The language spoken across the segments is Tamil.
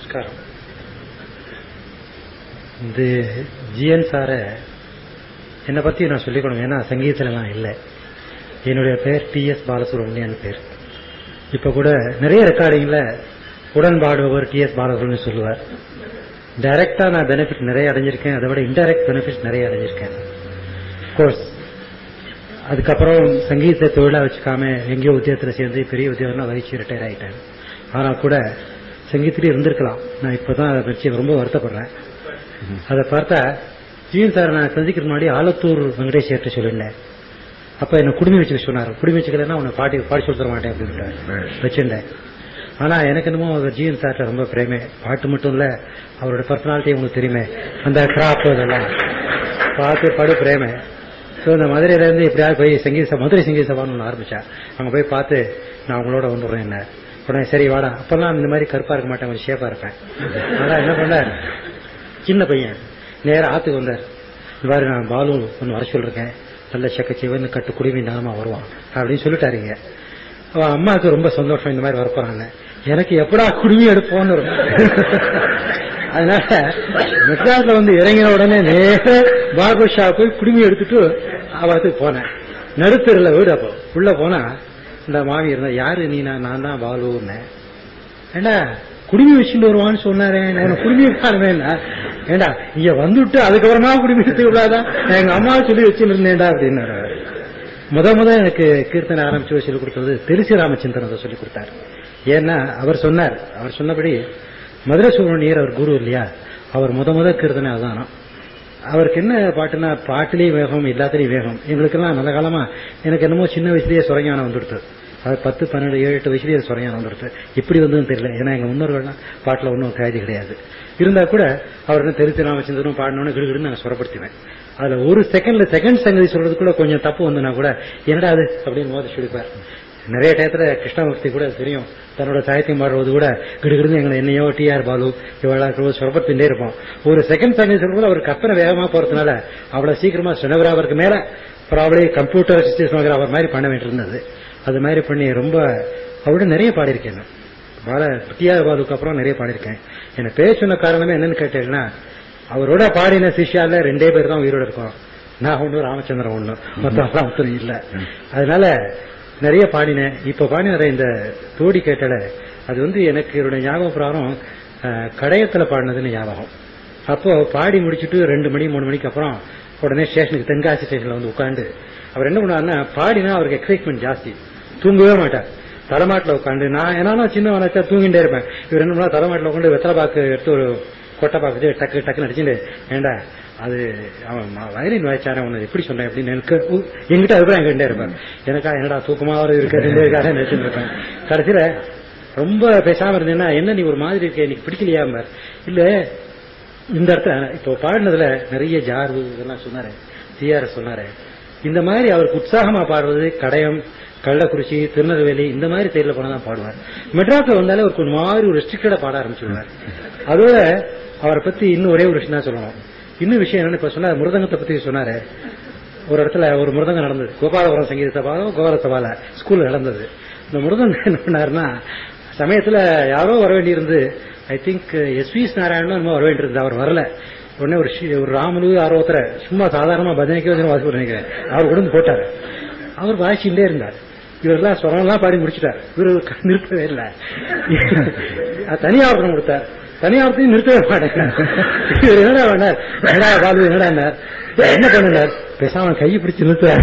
நமஸ்காரம் இது ஜிஎன் சார என்னை பத்தி நான் சொல்லிக்கணும் ஏன்னா சங்கீதத்துல நான் இல்லை என்னுடைய பேர் டி எஸ் பாலசுப்ரமணியன் பேர் இப்ப கூட நிறைய ரெக்கார்டிங்ல உடன்பாடுபவர் டி எஸ் பாலசுப்ரமணியன் சொல்லுவார் டைரக்டா நான் பெனிஃபிட் நிறைய அடைஞ்சிருக்கேன் அதை விட இன்டைரக்ட் பெனிஃபிட் நிறைய அடைஞ்சிருக்கேன் கோர்ஸ் அதுக்கப்புறம் சங்கீதத்தை தொழிலா வச்சுக்காம எங்கேயோ உத்தியோகத்தில் சேர்ந்து பெரிய உத்தியோகம் வகிச்சு ரிட்டையர் ஆயிட்டேன் ஆனா கூட சங்கீதத்திலே இருந்திருக்கலாம் நான் இப்பதான் அதை வச்சு ரொம்ப வருத்தப்படுறேன் அதை பார்த்தா ஜீவன் சார் நான் சந்திக்கிறதுக்கு முன்னாடி ஆலத்தூர் வெங்கடேஷ் ஏற்ற சொல்லியிருந்தேன் அப்ப என்ன குடுமி வச்சுக்க சொன்னார் குடுமி வச்சுக்கலன்னா உன்னை பாட்டி பாடி சொல்லி தர மாட்டேன் அப்படின்னு வச்சிருந்தேன் ஆனா எனக்கு என்னமோ அவர் ஜீவன் சார்ட்ட ரொம்ப பிரேமே பாட்டு மட்டும் இல்ல அவரோட பர்சனாலிட்டி உங்களுக்கு தெரியுமே அந்த கிராஃப்ட் இதெல்லாம் பார்த்து படு பிரேமே ஸோ இந்த மதுரையில இருந்து எப்படியாவது போய் சங்கீத சபா மதுரை சங்கீத சபான்னு ஒன்று ஆரம்பிச்சேன் அங்க போய் பார்த்து நான் உங்களோட வந்துடுறேன் என்ன உடனே சரி வாடா அப்பெல்லாம் இந்த மாதிரி கருப்பா இருக்க மாட்டேன் கொஞ்சம் ஷேப்பா இருப்பேன் ஆனா என்ன பண்ணார் சின்ன பையன் நேரா ஆத்துக்கு வந்தார் இந்த மாதிரி நான் பாலு ஒன்று வர சொல்லிருக்கேன் நல்ல செக்க சிவன் கட்டு குடிமி நாம வருவான் அப்படின்னு சொல்லிட்டாருங்க அவன் அம்மாவுக்கு ரொம்ப சந்தோஷம் இந்த மாதிரி வரப்போறாங்க எனக்கு எப்படா குடுமி எடுப்போம்னு இருக்கும் அதனால மெட்ராஸ்ல வந்து இறங்கின உடனே நேர பார்பர் ஷாப் போய் குடுமி எடுத்துட்டு அவத்துக்கு போனேன் நடுத்தருல வீடு அப்போ உள்ள போனா இந்த மாமி இருந்தா யாரு நீ நான் நான் தான் பாலுன்னேன் ஏண்டா குடுமி வச்சுட்டு வருவான்னு சொன்னாரே நான் குடுமி காணுமேன்னா ஏண்டா இங்க வந்துட்டு அதுக்கப்புறமா குடுமி எடுத்து விடாதா நான் எங்க அம்மா சொல்லி வச்சுருந்தேன்டா அப்படின்னாரு அவரு. முத முத எனக்கு கீர்த்தனை ஆரம்பிச்சு சொல்லி கொடுத்தது திருச்சி ராமச்சந்திரன் அதை சொல்லி கொடுத்தாரு ஏன்னா அவர் சொன்னார் அவர் சொன்னபடி மதுரை சுப்பிரமணியர் அவர் குரு இல்லையா அவர் முத முத கீர்த்தனை அதானா அவருக்கு என்ன பாட்டுனா பாட்டுலயும் வேகம் எல்லாத்துலயும் வேகம் எங்களுக்கெல்லாம் நல்ல காலமா எனக்கு என்னமோ சின்ன வயசுலயே சுரஞானம் வந்துடுது அது பத்து பன்னெண்டு ஏழு எட்டு வயசுலயே சுரஞானம் வந்துடுது இப்படி வந்ததுன்னு தெரியல ஏன்னா எங்க முன்னோர்கள்லாம் பாட்டுல ஒன்றும் கைது கிடையாது இருந்தா கூட அவர் என்ன தெரிச்சு ராமச்சந்திரனும் பாடணும்னு கிடுகிடுன்னு நான் சுரப்படுத்துவேன் அதுல ஒரு செகண்ட்ல செகண்ட் சங்கதி சொல்றதுக்குள்ள கொஞ்சம் தப்பு வந்துனா கூட என்னடா அது அப்படின்னு மோதி சொல்லிப்பார் நிறைய டயத்துல கிருஷ்ணமூர்த்தி கூட தெரியும் தன்னோட சாயத்தையும் பாடுறது கூட கிடுகிடுன்னு எங்களை என்னையோ டிஆர் பாலு இவளா சுரப்பத்துட்டே இருப்போம் ஒரு செகண்ட் சங்கதி சொல்றது அவர் கற்பனை வேகமா போறதுனால அவ்வளவு சீக்கிரமா ஸ்டெனோகிராஃபருக்கு மேல ப்ராப்ளி கம்ப்யூட்டர் ஸ்டெனோகிராஃபர் மாதிரி பண்ண வேண்டியிருந்தது அது மாதிரி பண்ணி ரொம்ப அவரோட நிறைய பாடியிருக்கேன் நான். பால டிஆர் பாலுக்கு அப்புறம் நிறைய பாடியிருக்கேன் என்ன பேர் சொன்ன காரணமே என்னன்னு கேட்டீங்கன்னா அவரோட பாடின சிஷ்யால ரெண்டே பேர் தான் உயிரோட இருக்கோம் நான் ஒண்ணு ராமச்சந்திரன் ஒண்ணு மொத்தம் ஒருத்தர் இல்ல அதனால நிறைய பாடினேன் இப்ப பாடின இந்த தோடி கேட்டல அது வந்து எனக்கு என்னுடைய ஞாபகம் பிரகாரம் அஹ், கடையத்துல பாடினதுன்னு ஞாபகம் அப்போ பாடி முடிச்சுட்டு ரெண்டு மணி மூணு மணிக்கு அப்புறம் உடனே ஸ்டேஷனுக்கு தென்காசி ஸ்டேஷன்ல வந்து உட்காந்து அவர் என்ன பண்ணுவாருன்னா பாடினா அவருக்கு எக்ஸைட்மெண்ட் ஜாஸ்தி தூங்கவே மாட்டார் தலைமாட்டில் உட்காந்து நான் ஏன்னா சின்ன வளர்ச்சா தூங்கிட்டே இருப்பேன் இவர் என்ன பண்ணா தலைமாட்டில் உட்காந்து வெத்தலை பாக்கு எடுத்து ஒரு கொட்டை பாக்கு டக்கு டக்குன்னு அடிச்சுட்டு ஏண்டா அது அவன் வயலின் வாய்ச்சாரன் உன்னை எப்படி சொன்னேன் அப்படின்னு எனக்கு உ- என்கிட்ட அபிப்பிராயம் கேட்டே இருப்பேன் எனக்கா என்னடா தூக்கமா வர இருக்க ரெண்டு இருக்காரு நினைச்சுட்டு இருப்பேன் கடைசியில ரொம்ப பேசாம இருந்தேன்னா என்ன நீ ஒரு மாதிரி இருக்க எனக்கு பிடிக்கலையா இல்ல இந்த இடத்துல இப்போ பாடினதுல நிறைய ஜார்வு இதெல்லாம் சொன்னாரு டிஆர் சொன்னாரு இந்த மாதிரி அவருக்கு உற்சாகமா பாடுறது கடையம் கள்ளக்குறிச்சி திருநெல்வேலி இந்த மாதிரி சைடுல போனதான் பாடுவார் மெட்ராஸ்ல வந்தாலே ஒரு கொஞ்சம் மாதிரி ஒரு ரெஸ்ட்ரிக்டடா பாட ஆரம்பிச்சிருவார் அதோட அவரை பத்தி இன்னும் ஒரே ஒரு விஷயம் தான் சொல்லணும் இன்னும் விஷயம் என்னன்னு இப்ப சொன்னார் மிருதங்கத்தை பத்தி சொன்னாரு ஒரு இடத்துல ஒரு மிருதங்கம் நடந்தது கோபாலபுரம் சங்கீத சபாலும் கோபால சபால ஸ்கூல்ல நடந்தது இந்த மிருதங்கம் என்ன பண்ணாருன்னா சமயத்துல யாரோ வர வேண்டியிருந்து I think S V Narayanan என்னமோ வர வேண்டியிருந்தது அவர் வரல உடனே ஒரு ஷி- ஒரு ராமனு யாரோ ஒருத்தர சும்மா சாதாரணமா பஜனைக்கே வந்து வாசி நினைக்கிறேன் அவர் கொண்டு வந்து போட்டாரு அவர் வாசிச்சுட்டே இருந்தார் இவரெல்லாம் ஸ்வரம்லாம் பாடி முடிச்சிட்டார் இவர் நிறுத்தவே இல்லை தனியாவர்த்தனம் கொடுத்தார் தனியாவர்த்தையும் நிறுத்தவே மாட்டேங்கிறார் இவர் என்னடா பண்ணார் என்னடா பாலு என்னடா என்ன பண்ணினார் பேசாம கையை பிடிச்சு நிறுத்துறார்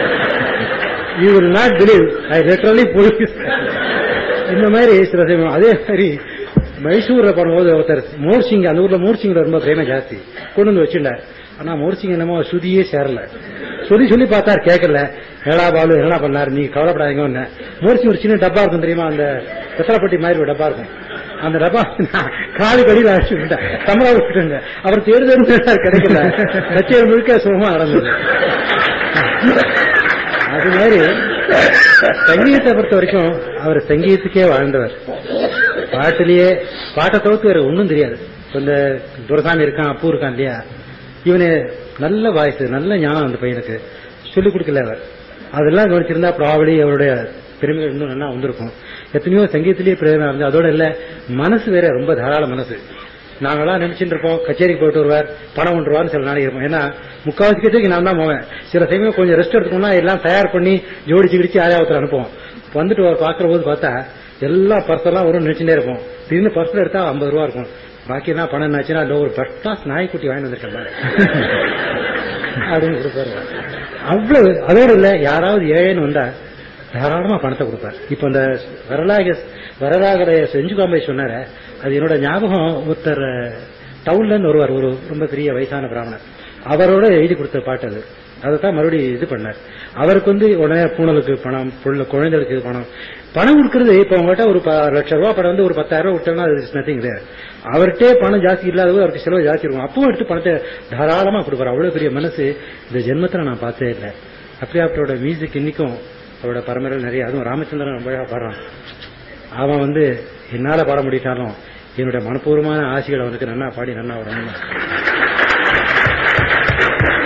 you will not believe I literally police இந்த மாதிரி சில சமயம் அதே மாதிரி மைசூர்ல பண்ணும்போது ஒருத்தர் மோர்சிங் அந்த ஊர்ல மோர்சிங்ல ரொம்ப பிரேம ஜாஸ்தி கொண்டு வந்து வச்சிருந்தார் ஆனா மோர்சிங் என்னமோ சுதியே சேரல சொல்லி சொல்லி பார்த்தார் கேட்கல ஏடா பாலு என்ன பண்ணாரு நீ கவலைப்படாதீங்க மோர்சிங் ஒரு சின்ன டப்பா இருக்கும் தெரியுமா அந்த பெசலப்பட்டி மாதிரி ஒரு டப்பா இருக்கும் அந்த டப்பா நான் காலு கடியில் அடிச்சு விட்டேன் தமிழா விட்டுங்க அவர் தேடு தேடு கிடைக்கல கச்சேரி முழுக்க சுகமா நடந்தது அது மாதிரி சங்கீதத்தை பொறுத்த வரைக்கும் அவர் சங்கீதத்துக்கே வாழ்ந்தவர் பாட்டிலேயே பாட்டை தவிர்த்து வேற ஒன்றும் தெரியாது இப்ப இந்த துரசாமி இருக்கான் அப்பு இருக்கான் இல்லையா இவனு நல்ல வாய்ஸ் நல்ல ஞானம் அந்த பையனுக்கு சொல்லிக் கொடுக்கல அவர் அதெல்லாம் கவனிச்சிருந்தா ப்ராபலி அவருடைய திறமைகள் இன்னும் நல்லா வந்திருக்கும் எத்தனையோ சங்கீதத்திலேயே பிரயோஜனம் இருந்து அதோட இல்ல மனசு வேற ரொம்ப தாராள மனசு நாங்களாம் நினைச்சிட்டு இருப்போம் கச்சேரிக்கு போயிட்டு வருவார் பணம் கொண்டு வருவார்னு சில நாளைக்கு இருப்போம் ஏன்னா முக்காவாசி கச்சேரிக்கு நான் தான் போவேன் சில சமயம் கொஞ்சம் ரெஸ்ட் எடுத்துக்கணும்னா எல்லாம் தயார் பண்ணி ஜோடிச்சு கிடிச்சு யாரையாவது அனுப்புவோம் வந்துட்டு அவர் பாக்குற போது பார்த்தா எல்லா பர்செல்லாம் வரும் நினைச்சுட்டே இருப்போம் திடீர்னு பர்சல் எடுத்தா ஐம்பது ரூபா இருக்கும் பாக்கி என்ன பணம் என்னாச்சுன்னா அதுல ஒரு ஃபர்ஸ்ட் கிளாஸ் நாய்க்குட்டி வாங்கி வந்திருக்கேன் பாரு. அப்படின்னு கொடுப்பாரு அவ்வளவு அதோட இல்ல யாராவது ஏழைன்னு வந்தா தாராளமா பணத்தை கொடுப்பார் இப்ப இந்த வரலாக வரலாகர செஞ்சு காம்பை சொன்னார அது என்னோட ஞாபகம் ஒருத்தர் டவுன்ல இருந்து வருவார் ஒரு ரொம்ப பெரிய வயசான பிராமணர் அவரோட எழுதி கொடுத்த பாட்டு அது அதை தான் மறுபடியும் இது பண்ணார் அவருக்கு வந்து உடனே பூனலுக்கு பணம் புள்ள குழந்தைகளுக்கு பணம் பணம் கொடுக்கறது இப்ப உங்ககிட்ட ஒரு ப- லட்ச ரூபா பணம் வந்து ஒரு பத்தாயிரம் ரூபாய் விட்டோம்னா அது நத்திங் கிடையாது அவர்கிட்டே பணம் ஜாஸ்தி இல்லாதவங்க அவருக்கு செலவு ஜாஸ்தி இருக்கும் அப்பவும் எடுத்து பணத்தை தாராளமா கொடுப்பாரு அவ்வளவு பெரிய மனசு இந்த ஜென்மத்துல நான் பார்த்ததே இல்லை அப்படியே அவரோட மியூசிக் இன்னைக்கும் அவரோட பரம்பரையில் நிறைய அதுவும் ராமச்சந்திரன் ரொம்ப அழகா பாடுறான் அவன் வந்து என்னால பாட முடியிட்டாலும் என்னுடைய மனப்பூர்வமான ஆசைகள் அவனுக்கு நன்னா பாடி நன்னா வரணும்